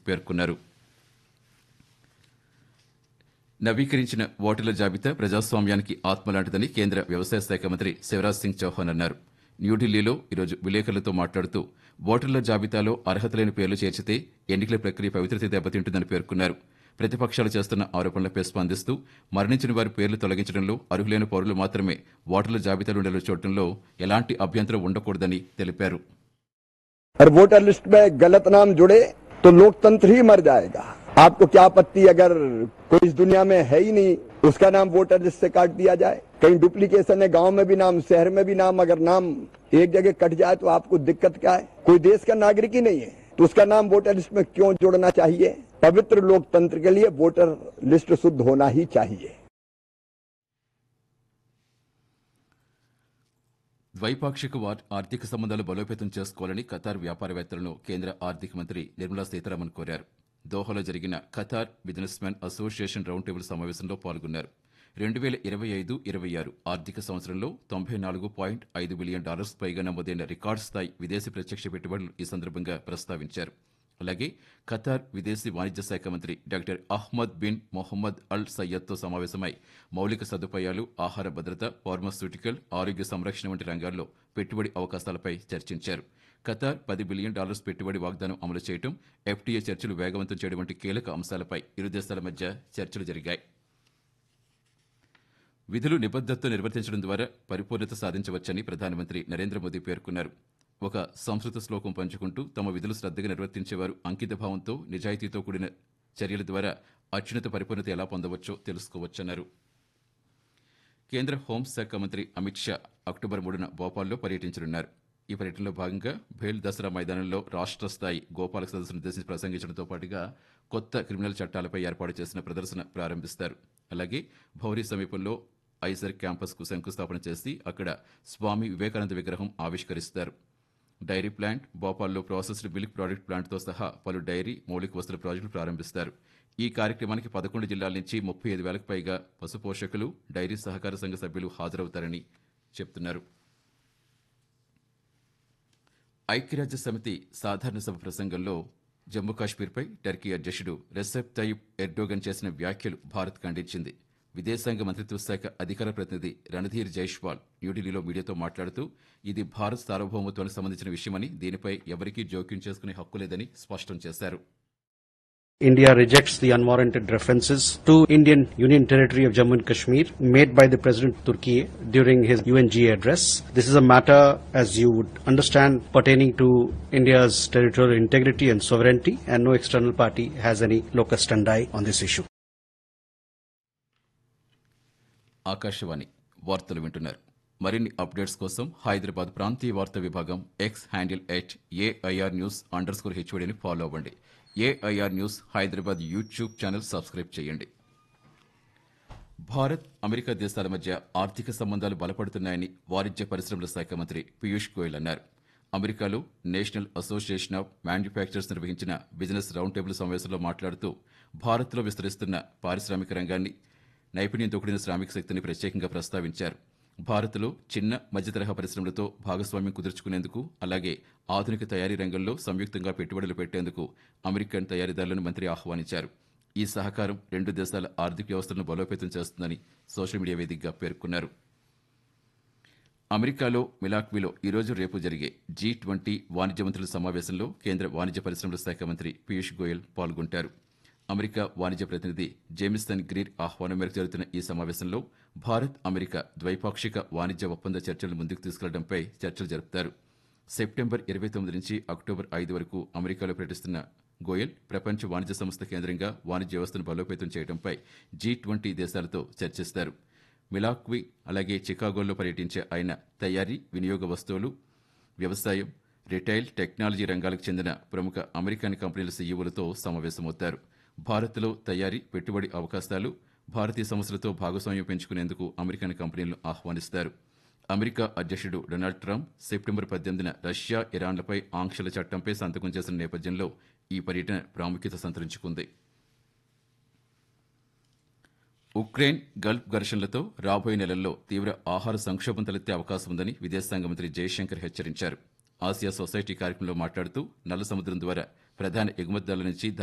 పేర్కొన్నారు నవీకరించిన ఓటర్ల జాబితా ప్రజాస్వామ్యానికి ఆత్మలాంటిదని కేంద్ర వ్యవసాయ శాఖ మంత్రి శివరాజ్ సింగ్ చౌహాన్ అన్నారు న్యూఢిల్లీలో ఈరోజు విలేకరులతో మాట్లాడుతూ ఓటర్ల జాబితాలో అర్హత లేని పేర్లు చేర్చితే ఎన్నికల ప్రక్రియ పవిత్రత దెబ్బతింటుందని పేర్కొన్నారు ప్రతిపక్షాలు చేస్తున్న ఆరోపణలపై స్పందిస్తూ మరణించిన వారి పేర్లు తొలగించడంలో అర్హులైన పౌరులు మాత్రమే ఓటర్ల జాబితాలో ఉండేలా చూడటంలో ఎలాంటి అభ్యంతరం ఉండకూడదని తెలిపారు और वोटर लिस्ट में गलत नाम जुड़े तो लोकतंत्र ही मर जाएगा आपको क्या आपत्ति अगर कोई इस दुनिया में है ही नहीं उसका नाम वोटर लिस्ट से काट दिया जाए कहीं डुप्लीकेशन है गांव में भी नाम शहर में भी नाम अगर नाम एक जगह कट जाए तो आपको दिक्कत क्या है कोई देश का नागरिक ही नहीं है तो उसका नाम वोटर लिस्ट में क्यों जोड़ना चाहिए पवित्र लोकतंत्र के लिए वोटर लिस्ट शुद्ध होना ही चाहिए ద్వైపాక్షిక వార్- ఆర్థిక సంబంధాలు బలోపేతం చేసుకోవాలని ఖతార్ వ్యాపారవేత్తలను కేంద్ర ఆర్థిక మంత్రి నిర్మలా సీతారామన్ కోరారు దోహాలో జరిగిన Qatar businessman association round table సమావేశంలో పాల్గొన్నారు రెండు వేల ఇరవై ఐదు ఇరవై ఆరు ఆర్థిక సంవత్సరంలో తొంభై నాలుగు పాయింట్ ఐదు బిలియన్ డాలర్స్ పైగా నమోదైన రికార్డు స్థాయి విదేశీ ప్రత్యక్ష పెట్టుబడులు ఈ సందర్భంగా ప్రస్తావించారు అలాగే ఖతార్ విదేశీ వాణిజ్య శాఖ మంత్రి doctor Ahmed bin Mohammed Al సయ్యద్తో సమావేశమై మౌలిక సదుపాయాలు ఆహార భద్రత ఫార్మాస్యూటికల్ ఆరోగ్య సంరక్షణ వంటి రంగాల్లో పెట్టుబడి అవకాశాలపై చర్చించారు ఖతార్ పది బిలియన్ డాలర్స్ పెట్టుబడి వాగ్దానం అమలు చేయడం ఎఫ్టీఏ చర్చలు వేగవంతం చేయడం వంటి కీలక అంశాలపై ఇరు దేశాల మధ్య చర్చలు జరిగాయి విధులు నిబద్ధతతో నిర్వర్తించడం ద్వారా పరిపూర్ణత సాధించవచ్చని ప్రధానమంత్రి నరేంద్ర మోదీ పేర్కొన్నారు ఒక సంస్కృత శ్లోకం పంచుకుంటూ తమ విధులు శ్రద్ధగా నిర్వర్తించేవారు అంకితభావంతో నిజాయితీతో కూడిన చర్యల ద్వారా అత్యున్నత పరిపూర్ణత ఎలా పొందవచ్చో తెలుసుకోవచ్చన్నారు కేంద్ర హోంశాఖ మంత్రి అమిత్ షా అక్టోబర్ మూడున భోపాల్లో పర్యటించనున్నారు ఈ పర్యటనలో భాగంగా భేల్ దసరా మైదానంలో రాష్ట్ర స్థాయి గోపాలక సదస్సును ఉద్దేశించి ప్రసంగించడంతో పాటుగా కొత్త క్రిమినల్ చట్టాలపై ఏర్పాటు చేసిన ప్రదర్శన ప్రారంభిస్తారు అలాగే భౌరీ సమీపంలో ఐసర్ క్యాంపస్కు శంకుస్థాపన చేసి అక్కడ స్వామి వివేకానంద విగ్రహం ఆవిష్కరిస్తారు డైరీ ప్లాంట్ భోపాల్లో ప్రాసెస్డ్ మిల్క్ ప్రాడక్ట్ ప్లాంట్తో సహా పలు డైరీ మౌలిక వస్తువుల ప్రాజెక్టులు ప్రారంభిస్తారు ఈ కార్యక్రమానికి పదకొండు జిల్లాల నుంచి ముప్పై ఐదు వేలకు పైగా పశు పోషకులు డైరీ సహకార సంఘ సభ్యులు హాజరవుతారని చెప్తున్నారు ఐక్యరాజ్య సమితి సాధారణ సభ ప్రసంగంలో జమ్మూ కాశ్మీర్పై టర్కీ అధ్యక్షుడు రెసెప్ తయ్యిప్ ఎర్డోగన్ చేసిన వ్యాఖ్యలు భారత్ ఖండించింది విదేశాంగ మంత్రిత్వ శాఖ అధికార ప్రతినిధి రణధీర్ జైష్వాల్ న్యూఢిల్లీలో మీడియాతో మాట్లాడుతూ ఇది భారత్ సార్వభౌమత్వానికి సంబంధించిన విషయమని దీనిపై ఎవరికీ జోక్యం చేసుకునే హక్కు లేదని స్పష్టం చేశారు India rejects the unwarranted references to Indian Union Territory of Jammu and Kashmir made by the President of Turkey during his UNGA address. This is a matter, as you would understand, pertaining to India's territorial integrity and sovereignty, and no external party has any locus standi on this issue. Akashvani వార్తలు వింటున్నారు మరిన్ని updates కోసం హైదరాబాద్ ప్రాంతీయ వార్తా విభాగం X handle at AIR news underscore హెచ్ఓడిని follow అవ్వండి AIR news Hyderabad YouTube channel subscribe చేయండి భారత్ అమెరికా దేశాల మధ్య ఆర్థిక సంబంధాలు బలపడుతున్నాయని వాణిజ్య పరిశ్రమల శాఖ మంత్రి పీయూష్ గోయల్ అన్నారు అమెరికాలో నేషనల్ అసోసియేషన్ ఆఫ్ మ్యానుఫ్యాక్చరర్స్ నిర్వహించిన బిజినెస్ రౌండ్ టేబుల్ సమావేశంలో మాట్లాడుతూ భారత్లో విస్తరిస్తున్న పారిశ్రామిక రంగాన్ని నైపుణ్యంతో కూడిన శ్రామిక శక్తిని ప్రత్యేకంగా ప్రస్తావించారు భారత్లో చిన్న మధ్య తరహా పరిశ్రమలతో భాగస్వామ్యం కుదుర్చుకునేందుకు అలాగే ఆధునిక తయారీ రంగంలో సంయుక్తంగా పెట్టుబడులు పెట్టేందుకు అమెరికన్ తయారీదారులను మంత్రి ఆహ్వానించారు ఈ సహకారం రెండు దేశాల ఆర్థిక వ్యవస్థలను బలోపేతం చేస్తుందని సోషల్ మీడియా వేదికగా పేర్కొన్నారు అమెరికాలో మిలాక్వీలో ఈరోజు రేపు జరిగే జీ ట్వంటీ వాణిజ్య మంత్రుల సమావేశంలో కేంద్ర వాణిజ్య పరిశ్రమల శాఖ మంత్రి పీయూష్ గోయల్ పాల్గొంటారు అమెరికా వాణిజ్య ప్రతినిధి జేమిసన్ గ్రీర్ ఆహ్వానం మేరకు జరుగుతున్న ఈ సమావేశంలో భారత్ అమెరికా ద్వైపాక్షిక వాణిజ్య ఒప్పంద చర్చలు ముందుకు తీసుకెళ్లడంపై చర్చలు జరుపుతారు సెప్టెంబర్ ఇరవై తొమ్మిది నుంచి అక్టోబర్ ఐదు వరకు అమెరికాలో పర్యటిస్తున్న గోయల్ ప్రపంచ వాణిజ్య సంస్థ కేంద్రంగా వాణిజ్య వ్యవస్థను బలోపేతం చేయడంపై జీ ట్వంటీ దేశాలతో చర్చిస్తారు మిలాక్వి అలాగే చికాగోలో పర్యటించే ఆయన తయారీ వినియోగ వస్తువులు వ్యవసాయం రిటైల్ టెక్నాలజీ రంగాలకు చెందిన ప్రముఖ అమెరికన్ కంపెనీల సీఈఓలతో సమావేశమవుతారు భారత్లో తయారీ పెట్టుబడి అవకాశాలు భారతీయ సంస్థలతో భాగస్వామ్యం పెంచుకునేందుకు అమెరికన్ కంపెనీలను ఆహ్వానిస్తారు అమెరికా అధ్యక్షుడు డొనాల్డ్ ట్రంప్ సెప్టెంబర్ పద్దెనిమిదిన రష్యా ఇరాన్లపై ఆంక్షల చట్టంపై సంతకం చేసిన నేపథ్యంలో ఈ పర్యటన ప్రాముఖ్యత సంతరించుకుంది ఉక్రెయిన్ గల్ఫ్ ఘర్షణలతో రాబోయే నెలల్లో తీవ్ర ఆహార సంక్షోభం తలెత్తే అవకాశం ఉందని విదేశాంగ మంత్రి జయశంకర్ హెచ్చరించారు ఆసియా సొసైటీ కార్యక్రమంలో మాట్లాడుతూ నల్ల సముద్రం ద్వారా ప్రధాన ఎగుమతిదారుల నుంచి